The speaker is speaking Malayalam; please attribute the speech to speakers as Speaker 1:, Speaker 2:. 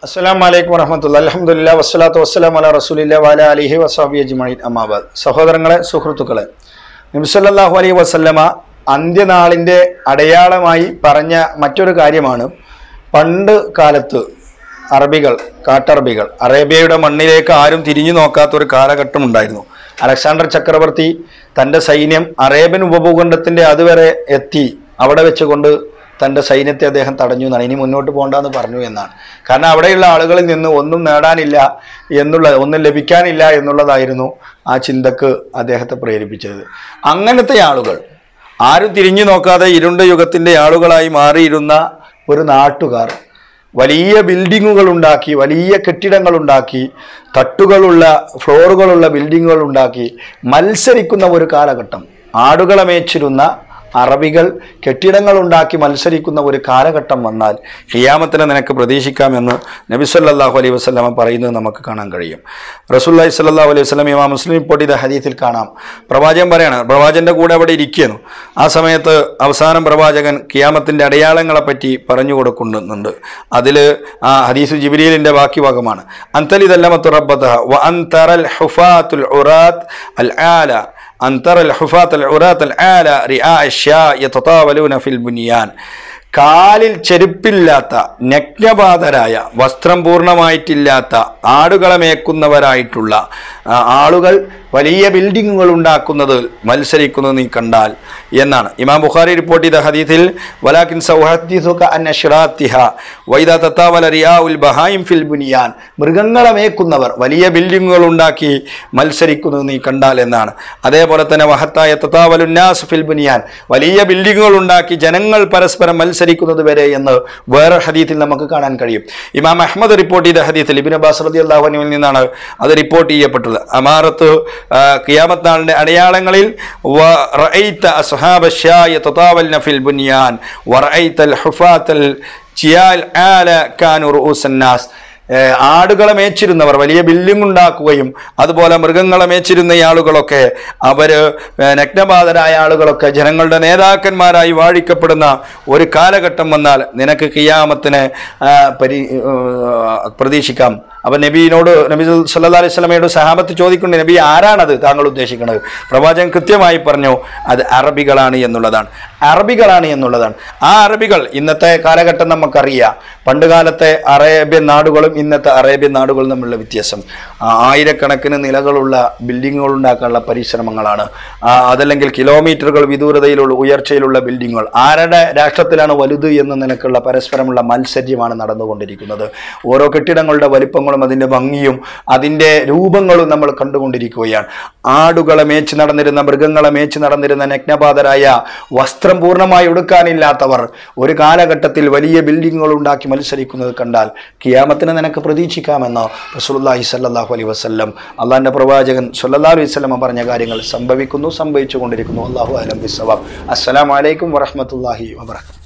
Speaker 1: അസ്സലാം വലൈക്കും വറഹമത്തുള്ള അലഹമുല്ല വസ്സലാത്തു വസ്സലാം അല റസൂലില്ല വാല അലിഹി വസാബി അജ്മീൻ അമ്മാബാദ് സഹോദരങ്ങളെ സുഹൃത്തുക്കളെ നബിസല്ലാഹു അലൈഹി വസല്ലമ അന്ത്യനാളിൻ്റെ അടയാളമായി പറഞ്ഞ മറ്റൊരു കാര്യമാണ് പണ്ട് കാലത്ത് അറബികൾ കാട്ടറബികൾ അറേബ്യയുടെ മണ്ണിലേക്ക് ആരും തിരിഞ്ഞു നോക്കാത്ത ഒരു കാലഘട്ടം ഉണ്ടായിരുന്നു അലക്സാണ്ടർ ചക്രവർത്തി തൻ്റെ സൈന്യം അറേബ്യൻ ഉപഭൂഖണ്ഡത്തിൻ്റെ അതുവരെ എത്തി അവിടെ വെച്ചുകൊണ്ട് തൻ്റെ സൈന്യത്തെ അദ്ദേഹം തടഞ്ഞു എന്നാണ് ഇനി മുന്നോട്ട് പോകണ്ടെന്ന് പറഞ്ഞു എന്നാണ് കാരണം അവിടെയുള്ള ആളുകളിൽ നിന്ന് ഒന്നും നേടാനില്ല എന്നുള്ള ഒന്നും ലഭിക്കാനില്ല എന്നുള്ളതായിരുന്നു ആ ചിന്തക്ക് അദ്ദേഹത്തെ പ്രേരിപ്പിച്ചത് അങ്ങനത്തെ ആളുകൾ ആരും തിരിഞ്ഞു നോക്കാതെ ഇരുണ്ട യുഗത്തിൻ്റെ ആളുകളായി മാറിയിരുന്ന ഒരു നാട്ടുകാർ വലിയ ബിൽഡിങ്ങുകൾ ഉണ്ടാക്കി വലിയ കെട്ടിടങ്ങൾ ഉണ്ടാക്കി തട്ടുകളുള്ള ഫ്ലോറുകളുള്ള ബിൽഡിങ്ങുകൾ ഉണ്ടാക്കി മത്സരിക്കുന്ന ഒരു കാലഘട്ടം ആടുകളെ മേച്ചിരുന്ന അറബികൾ കെട്ടിടങ്ങൾ ഉണ്ടാക്കി മത്സരിക്കുന്ന ഒരു കാലഘട്ടം വന്നാൽ ഹിയാമത്തിനെ നിനക്ക് പ്രതീക്ഷിക്കാമെന്ന് നബി സല്ലല്ലാഹു അലൈഹി വസല്ലമ പറയുന്നത് നമുക്ക് കാണാൻ കഴിയും റസൂല്ലി സല്ലല്ലാഹു അലൈഹി വസല്ലം ഇമാം മുസ്ലിം ഇപ്പോൾ ഇത് ഹദീത്തിൽ കാണാം പ്രവാചകൻ പറയാണ് പ്രവാചകന്റെ കൂടെ അവിടെ ഇരിക്കുന്നു ആ സമയത്ത് അവസാനം പ്രവാചകൻ കിയാമത്തിന്റെ അടയാളങ്ങളെ പറ്റി പറഞ്ഞു കൊടുക്കുന്നുണ്ട് അതിൽ ആ ഹദീസ് ജിബിരിലിന്റെ ബാക്കി ഭാഗമാണ് അന്തലിതല്ലമത്തു റബ്ബത വ അന്തറൽ ഹുഫാത്തുൽ ഉറാത്ത് അൽ ആല أن ترى الحفاة العراة العالى رعاء الشاء يتطاولون في البنيان കാലിൽ ചെരുപ്പില്ലാത്ത നഗ്നപാതരായ വസ്ത്രം പൂർണ്ണമായിട്ടില്ലാത്ത ആടുകളെ മേക്കുന്നവരായിട്ടുള്ള ആ, ആളുകൾ വലിയ ബിൽഡിങ്ങുകൾ ഉണ്ടാക്കുന്നത് മത്സരിക്കുന്നത് നീ കണ്ടാൽ എന്നാണ് ഇമാം ബുഖാരി റിപ്പോർട്ട് ചെയ്ത ഹദീസിൽ വലാക്കിൻ സൗഹദ്ദിസുക അൻ അഷ്റാത്തിഹ വൈദ തത്താവല റിയാഉൽ ബഹായിം ഫിൽ ബുനിയാൻ മൃഗങ്ങളെ മേക്കുന്നവർ വലിയ ബിൽഡിങ്ങുകൾ ഉണ്ടാക്കി മത്സരിക്കുന്നത് നീ കണ്ടാൽ എന്നാണ് അതേപോലെ തന്നെ വഹത്തായ തത്താവലുന്നാസ് ഫിൽ ബുനിയാൻ വലിയ ബിൽഡിങ്ങുകൾ ഉണ്ടാക്കി ജനങ്ങൾ പരസ്പരം മത്സരിക്കുന്നത് വരെ എന്ന് വേറെ ഹദീത്തിൽ നമുക്ക് കാണാൻ കഴിയും ഇമാം അഹമ്മദ് റിപ്പോർട്ട് ചെയ്ത ഹദീത്തിൽ ഇബിൻ അബ്ബാസ് റതി അള്ളാഹുനുവിൽ നിന്നാണ് അത് റിപ്പോർട്ട് ചെയ്യപ്പെട്ടത് അമാറത്ത് ആ, ഖിയാമത്ത് നാളിന്റെ അടയാളങ്ങളിൽ വ റഅയ്ത അസ്ഹാബ الشاي يتطاولن في البنيان ورأيت الحفاة الجيال آل كانوا رؤوس الناس ഏഹ് ആടുകളെ മേച്ചിരുന്നവർ വലിയ ബിൽഡിംഗ് ഉണ്ടാക്കുകയും അതുപോലെ മൃഗങ്ങളെ മേച്ചിരുന്ന ഈ ആളുകളൊക്കെ അവര് ഏഹ് നഗ്നബാധരായ ആളുകളൊക്കെ ജനങ്ങളുടെ നേതാക്കന്മാരായി വാഴിക്കപ്പെടുന്ന ഒരു കാലഘട്ടം വന്നാൽ നിനക്ക് കിയാമത്തിന് പരി ഏഹ് പ്രതീക്ഷിക്കാം അപ്പൊ നബീനോട് നബി സല്ലാ അലൈഹി സ്വലമയോട് സഹാബത്ത് ചോദിക്കുന്നു നബി ആരാണത് താങ്കൾ ഉദ്ദേശിക്കുന്നത് പ്രവാചകൻ കൃത്യമായി പറഞ്ഞു അത് അറബികളാണ് എന്നുള്ളതാണ് അറബികളാണ് എന്നുള്ളതാണ് ആ അറബികൾ ഇന്നത്തെ കാലഘട്ടം നമുക്കറിയാം പണ്ട് കാലത്തെ അറേബ്യൻ നാടുകളും ഇന്നത്തെ അറേബ്യൻ നാടുകളും തമ്മിലുള്ള വ്യത്യാസം ആ, ആയിരക്കണക്കിന് നിലകളുള്ള ബിൽഡിങ്ങുകൾ ഉണ്ടാക്കാനുള്ള പരിശ്രമങ്ങളാണ് ആ, അതല്ലെങ്കിൽ കിലോമീറ്ററുകൾ വിദൂരതയിലുള്ള ഉയർച്ചയിലുള്ള ബിൽഡിങ്ങുകൾ ആരുടെ രാഷ്ട്രത്തിലാണ് വലുത് എന്ന് നിനക്കുള്ള പരസ്പരമുള്ള മത്സര്യമാണ് നടന്നുകൊണ്ടിരിക്കുന്നത് ഓരോ കെട്ടിടങ്ങളുടെ വലിപ്പങ്ങളും അതിൻ്റെ ഭംഗിയും അതിൻ്റെ രൂപങ്ങളും നമ്മൾ കണ്ടുകൊണ്ടിരിക്കുകയാണ് ആടുകളെ മേച്ച് നടന്നിരുന്ന മൃഗങ്ങളെ മേച്ച് നടന്നിരുന്ന നഗ്നപാതരായ വസ്ത്രം പൂർണ്ണമായി ഉടുക്കാനില്ലാത്തവർ ഒരു കാലഘട്ടത്തിൽ വലിയ ബിൽഡിങ്ങുകൾ ഉണ്ടാക്കി മത്സരിക്കുന്നത് കണ്ടാൽ കിയാമത്തിന് നിനക്ക് പ്രതീക്ഷിക്കാമെന്ന് റസൂലുള്ളാഹി സല്ലല്ലാഹു അലൈഹി വസല്ലം അള്ളാഹിൻ്റെ പ്രവാചകൻ സല്ലല്ലാഹു അലൈഹി വസല്ലം പറഞ്ഞ കാര്യങ്ങൾ സംഭവിക്കുന്നു സംഭവിച്ചു കൊണ്ടിരിക്കുന്നു അള്ളാഹു അലം ബിസ്സവാബ് അസ്സലാമു അലൈക്കും വറഹ്മത്തുള്ളാഹി വബറകാതുഹു